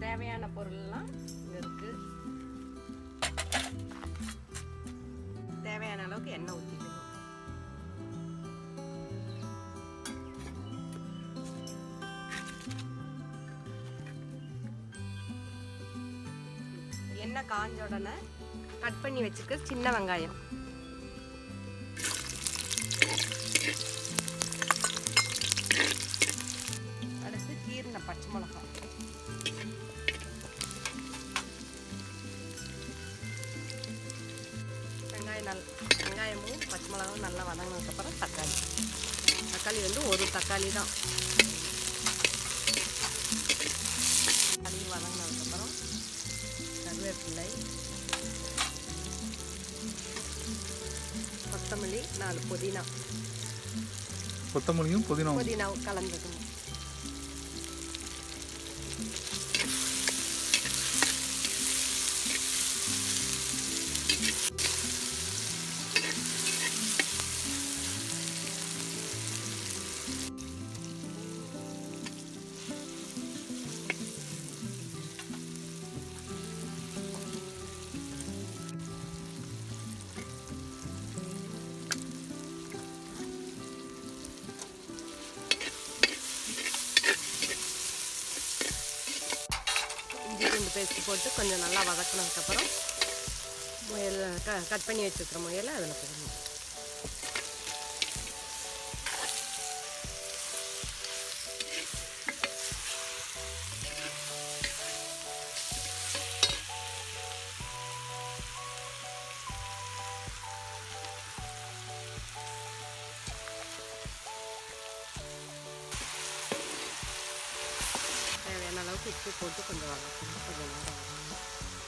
தேவையான பொருள்லாம் இங்கே இருக்கு தேவையான அளவுக்கு எண்ணெய் ஊற்றிக்கணும் எண்ணெய் காஞ்ச உடனே கட் பண்ணி வச்சுக்க சின்ன வெங்காயம் அடுத்து கீரின பச்சை மிளகாய் வெங்காயம் நல் வெங்காயமும் பச்சை மிளகாவும் நல்லா வதங்கினதுக்கப்புறம் தக்காளி தக்காளி வந்து ஒரு தக்காளி தான் தக்காளி வதங்கினதுக்கப்புறம் கருவேப்பிள்ளை கொத்தமல்லி நாலு புதினா கொத்தமல்லியும் புதினாவும் புதினாவும் கலந்துக்கணும் இஞ்சி பூண்டு பேஸ்ட் போட்டு கொஞ்சம் நல்லா வதக்கினதுக்கப்புறம் முயல் க கட் பண்ணி வச்சுருக்கிற முயலை அதில் போடணும் தேவையான அளவுக்கு உப்பு போட்டு கொஞ்சம் வதக்கணும் கொஞ்சம் நேரம் வதக்கணும்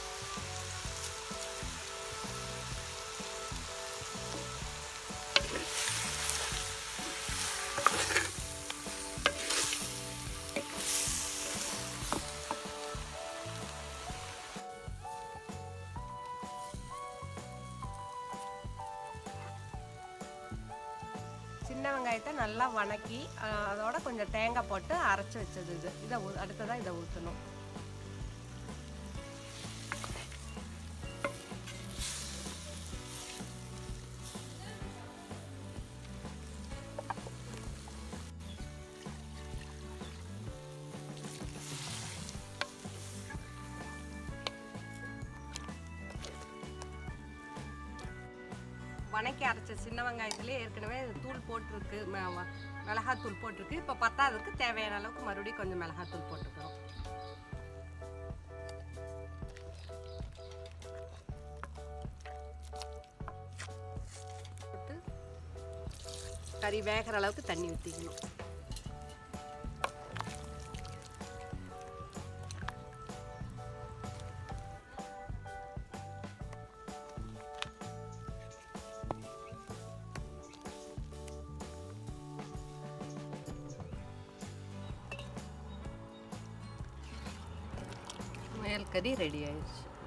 சின்ன வெங்காயத்தை நல்லா வணக்கி அஹ், அதோட கொஞ்சம் தேங்காய் போட்டு அரைச்சி வச்சது இது இதை ஊ- அடுத்ததான் இதை ஊற்றணும் வணக்கி அரைச்ச சின்ன வெங்காயத்துலேயே ஏற்கனவே தூள் போட்டிருக்கு ம- வ- மிளகாத்தூள் போட்டிருக்கு இப்போ பத்தாததுக்கு தேவையான அளவுக்கு மறுபடியும் கொஞ்சம் மிளகாத்தூள் போட்டுக்கிறோம் போட்டு கறி வேகிற அளவுக்கு தண்ணி ஊற்றிக்கணும் முயல் கறி ரெடி ஆயிடுச்சு